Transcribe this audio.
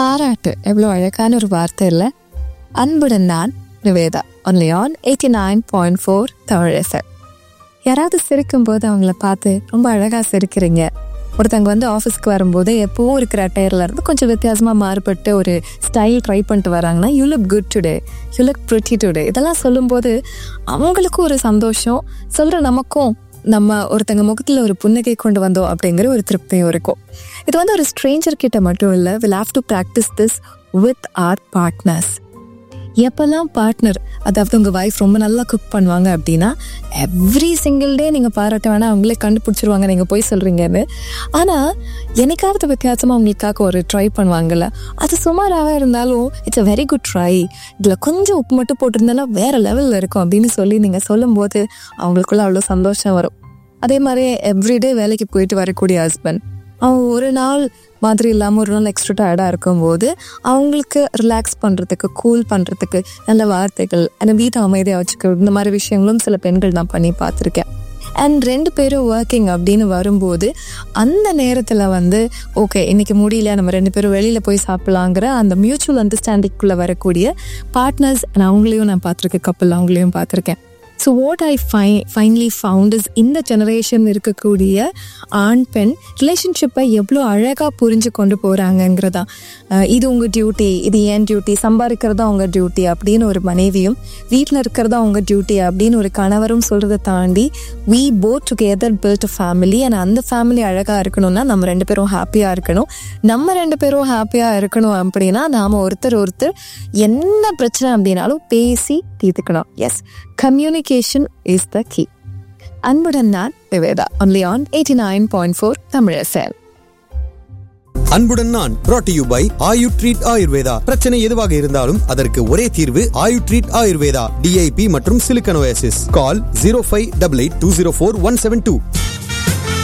பாராட்டு எவ்வளோ அழகான ஒரு வார்த்தை இல்லை அன்புடன் நான் Nivetha only on eighty nine point four Tamil FM யாராவது சிரிக்கும் போது அவங்கள பார்த்து ரொம்ப அழகாக சிரிக்கிறீங்க ஒருத்தங்க வந்து ஆஃபீஸ்க்கு வரும்போது எப்பவும் இருக்கிற அட்டையரில் இருந்து கொஞ்சம் வித்தியாசமாக மாறுபட்டு ஒரு ஸ்டைல் ட்ரை பண்ணிட்டு வராங்கன்னா you look good today you look pretty today இதெல்லாம் சொல்லும்போது அவங்களுக்கும் ஒரு சந்தோஷம் சொல்கிற நமக்கும் நம்ம ஒருத்தங்க முகத்தில் ஒரு புன்னகை கொண்டு வந்தோம் அப்படிங்கிற ஒரு திருப்தியும் இருக்கும் இது வந்து ஒரு ஸ்ட்ரேஞ்சர் கிட்ட மட்டும் இல்லை will have to practise this with our partners எப்போல்லாம் பார்ட்னர் அதாவது உங்கள் ஒய்ஃப் ரொம்ப நல்லா குக் பண்ணுவாங்க அப்படின்னா எவ்ரி சிங்கிள் டே நீங்கள் பாராட்ட வேணால் அவங்களே கண்டுபிடிச்சிருவாங்க நீங்கள் போய் சொல்கிறீங்கன்னு ஆனால் என்னைக்காவது வித்தியாசமாக அவங்களுக்காக ஒரு ட்ரை பண்ணுவாங்கல்ல அது சுமாராக இருந்தாலும் it's a very good try இதில் கொஞ்சம் உப்பு மட்டும் போட்டிருந்தேன்னா வேறு லெவலில் இருக்கும் அப்படின்னு சொல்லி நீங்கள் சொல்லும்போது அவங்களுக்குள்ள அவ்வளோ சந்தோஷம் வரும் அதே மாதிரி எவ்ரிடே வேலைக்கு போயிட்டு வரக்கூடிய ஹஸ்பண்ட் அவங்க ஒரு நாள் மாதிரி இல்லாமல் ஒரு நாள் எக்ஸ்ட்ரா டயர்டாக இருக்கும்போது அவங்களுக்கு ரிலாக்ஸ் பண்ணுறதுக்கு கூல் பண்ணுறதுக்கு நல்ல வார்த்தைகள் அந்த வீட்டை அமைதியாக வச்சுக்கிறது இந்த மாதிரி விஷயங்களும் சில பெண்கள் நான் பண்ணி பார்த்துருக்கேன் அண்ட் ரெண்டு பேரும் ஒர்க்கிங் அப்படின்னு வரும்போது அந்த நேரத்தில் வந்து ஓகே இன்னைக்கு முடியல நம்ம ரெண்டு பேரும் வெளியில் போய் சாப்பிட்லாங்கிற அந்த மியூச்சுவல் அண்டர்ஸ்டாண்டிங்குள்ளே வரக்கூடிய பார்ட்னர்ஸ் அவங்களையும் நான் பார்த்துருக்கேன் கப்பல் அவங்களையும் பார்த்துருக்கேன் so what I fi finally found is இந்த ஜெனரேஷன் இருக்கக்கூடிய ஆண் பெண் ரிலேஷன்ஷிப்பை எவ்வளோ அழகாக புரிஞ்சு கொண்டு போகிறாங்கங்கிறதா இது உங்கள் டியூட்டி இது ஏன் டியூட்டி சம்பாதிக்கிறதா உங்கள் டியூட்டி அப்படின்னு ஒரு மனைவியும் வீட்டில் இருக்கிறதா உங்கள் டியூட்டி அப்படின்னு ஒரு கணவரும் சொல்கிறத தாண்டி we both together build a family and அந்த ஃபேமிலி அழகாக இருக்கணும்னா நம்ம ரெண்டு பேரும் ஹாப்பியாக இருக்கணும் நம்ம ரெண்டு பேரும் ஹாப்பியாக இருக்கணும் அப்படின்னா நாம் ஒருத்தர் ஒருத்தர் என்ன பிரச்சனை அப்படின்னாலும் பேசி தீர்த்துக்கணும் yes communication is the key அன்புடன் நான் Vivetha only on eighty nine point four Tamil FM அன்புடன் நான் brought to you by Ayu treat Ayurveda பிரச்சனை எதுவாக இருந்தாலும் அதற்கு ஒரே தீர்வு ஆயு ட்ரீட் ஆயுர்வேதா டிஐபி மற்றும் சிலிக்கனோசிஸ் call zero five double eight two zero four one seven two